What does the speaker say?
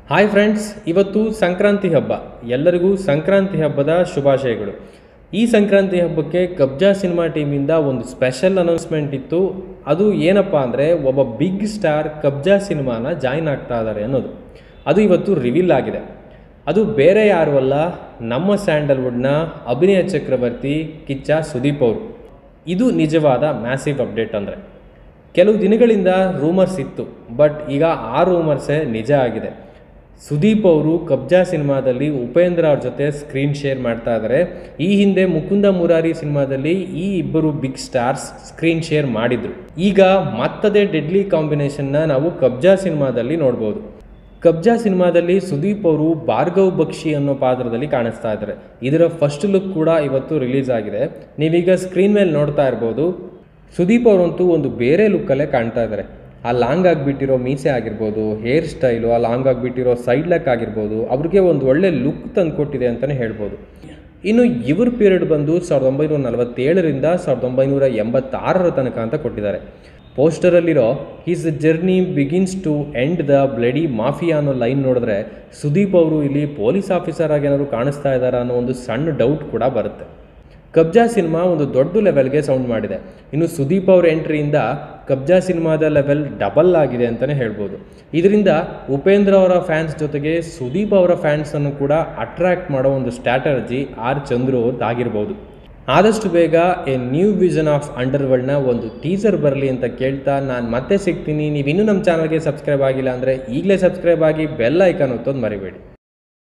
hi friends ಇವತ್ತು ಸಂಕ್ರಾಂತಿ ಹಬ್ಬ ಎಲ್ಲರಿಗೂ ಸಂಕ್ರಾಂತಿ ಹಬ್ಬದ ಶುಭಾಶಯಗಳು ಈ ಸಂಕ್ರಾಂತಿ ಹಬ್ಬಕ್ಕೆ ಕಬ್ಜಾ ಸಿನಿಮಾ ಟೀಮಿಂದ ಒಂದು ಸ್ಪೆಷಲ್ ಅನೌನ್ಸ್ಮೆಂಟ್ ಇತ್ತು ಅದು ಏನಪ್ಪ ಅಂದರೆ ಒಬ್ಬ ಬಿಗ್ ಸ್ಟಾರ್ ಕಬ್ಜಾ ಸಿನಿಮಾನ ಜಾಯ್ನ್ ಆಗ್ತಾ ಇದ್ದಾರೆ ಅನ್ನೋದು ಅದು ಇವತ್ತು ರಿವೀಲ್ ಆಗಿದೆ ಅದು ಬೇರೆ ಯಾರು ಅಲ್ಲ ನಮ್ಮ ಸ್ಯಾಂಡಲ್ವುಡ್ನ ಅಭಿನಯ ಚಕ್ರವರ್ತಿ ಕಿಚ್ಚ ಸುದೀಪ್ ಅವರು ಇದು ನಿಜವಾದ ಮ್ಯಾಸಿವ್ ಅಪ್ಡೇಟ್ ಅಂದರೆ ಕೆಲವು ದಿನಗಳಿಂದ ರೂಮರ್ಸ್ ಇತ್ತು ಬಟ್ ಈಗ ಆ ರೂಮರ್ಸೇ ನಿಜ ಆಗಿದೆ ಸುದೀಪ್ ಅವರು ಕಬ್ಜಾ ಸಿನಿಮಾದಲ್ಲಿ ಉಪೇಂದ್ರ ಅವ್ರ ಜೊತೆ ಸ್ಕ್ರೀನ್ ಶೇರ್ ಮಾಡ್ತಾ ಇದ್ದಾರೆ ಈ ಹಿಂದೆ ಮುಕುಂದ ಮುರಾರಿ ಸಿನಿಮಾದಲ್ಲಿ ಈ ಇಬ್ಬರು ಬಿಗ್ ಸ್ಟಾರ್ಸ್ ಸ್ಕ್ರೀನ್ ಶೇರ್ ಮಾಡಿದ್ರು ಈಗ ಮತ್ತದೇ ಡೆಡ್ಲಿ ಕಾಂಬಿನೇಷನ್ನ ನಾವು ಕಬ್ಜಾ ಸಿನಿಮಾದಲ್ಲಿ ನೋಡ್ಬೋದು ಕಬ್ಜಾ ಸಿನಿಮಾದಲ್ಲಿ ಸುದೀಪ್ ಅವರು ಭಾರ್ಗವ್ ಬಕ್ಷಿ ಅನ್ನೋ ಪಾತ್ರದಲ್ಲಿ ಕಾಣಿಸ್ತಾ ಇದ್ದಾರೆ ಇದರ ಫಸ್ಟ್ ಲುಕ್ ಕೂಡ ಇವತ್ತು ರಿಲೀಸ್ ಆಗಿದೆ ನೀವೀಗ ಸ್ಕ್ರೀನ್ ಮೇಲೆ ನೋಡ್ತಾ ಇರ್ಬೋದು ಸುದೀಪ್ ಅವರಂತೂ ಒಂದು ಬೇರೆ ಲುಕ್ಕಲ್ಲೇ ಕಾಣ್ತಾ ಇದ್ದಾರೆ ಆ ಲಾಂಗ್ ಆಗಿಬಿಟ್ಟಿರೋ ಮೀಸೆ ಆಗಿರ್ಬೋದು ಹೇರ್ ಸ್ಟೈಲು ಆ ಲಾಂಗ್ ಆಗಿಬಿಟ್ಟಿರೋ ಸೈಡ್ ಲೆಕ್ ಆಗಿರ್ಬೋದು ಅವ್ರಿಗೆ ಒಂದು ಒಳ್ಳೆ ಲುಕ್ ತಂದು ಕೊಟ್ಟಿದೆ ಅಂತಲೇ ಹೇಳ್ಬೋದು ಇನ್ನು ಇವ್ರ ಪೀರಿಯಡ್ ಬಂದು ಸಾವಿರದ ಒಂಬೈನೂರ ನಲವತ್ತೇಳರಿಂದ ಸಾವಿರದ ಒಂಬೈನೂರ ಎಂಬತ್ತಾರರ ತನಕ ಅಂತ ಕೊಟ್ಟಿದ್ದಾರೆ ಪೋಸ್ಟರಲ್ಲಿರೋ his journey begins to end the bloody mafia ಅನ್ನೋ ಲೈನ್ ನೋಡಿದ್ರೆ ಸುದೀಪ್ ಅವರು ಇಲ್ಲಿ ಪೊಲೀಸ್ ಆಫೀಸರ್ ಆಗಿ ಏನಾದ್ರು ಕಾಣಿಸ್ತಾ ಇದ್ದಾರಾ ಅನ್ನೋ ಒಂದು ಸಣ್ಣ ಡೌಟ್ ಕೂಡ ಬರುತ್ತೆ ಕಬ್ಜಾ ಸಿನಿಮಾ ಒಂದು ದೊಡ್ಡ ಲೆವೆಲ್ಗೆ ಸೌಂಡ್ ಮಾಡಿದೆ ಇನ್ನು ಸುದೀಪ್ ಅವ್ರ ಎಂಟ್ರಿಯಿಂದ ಕಬ್ಜಾ ಸಿನಿಮಾದ ಲೆವೆಲ್ ಡಬಲ್ ಆಗಿದೆ ಅಂತಲೇ ಹೇಳ್ಬೋದು ಇದರಿಂದ ಉಪೇಂದ್ರ ಅವರ ಫ್ಯಾನ್ಸ್ ಜೊತೆಗೆ ಸುದೀಪ್ ಅವರ ಫ್ಯಾನ್ಸನ್ನು ಕೂಡ ಅಟ್ರ್ಯಾಕ್ಟ್ ಮಾಡೋ ಒಂದು ಸ್ಟ್ರಾಟರ್ಜಿ ಆರ್ ಚಂದ್ರು ಅವ್ರದ್ದಾಗಿರ್ಬೋದು ಆದಷ್ಟು ಬೇಗ ಎ ನ್ಯೂ ವಿಷನ್ ಆಫ್ ಅಂಡರ್ವರ್ಲ್ಡ್ನ ಒಂದು ಟೀಸರ್ ಬರಲಿ ಅಂತ ಕೇಳ್ತಾ ನಾನು ಮತ್ತೆ ಸಿಗ್ತೀನಿ ನೀವು ಇನ್ನೂ ನಮ್ಮ ಚಾನಲ್ಗೆ ಸಬ್ಸ್ಕ್ರೈಬ್ ಆಗಿಲ್ಲ ಅಂದರೆ ಈಗಲೇ ಸಬ್ಸ್ಕ್ರೈಬ್ ಆಗಿ ಬೆಲ್ ಐಕಾನ್ ಒತ್ತೋದು ಮರಿಬೇಡಿ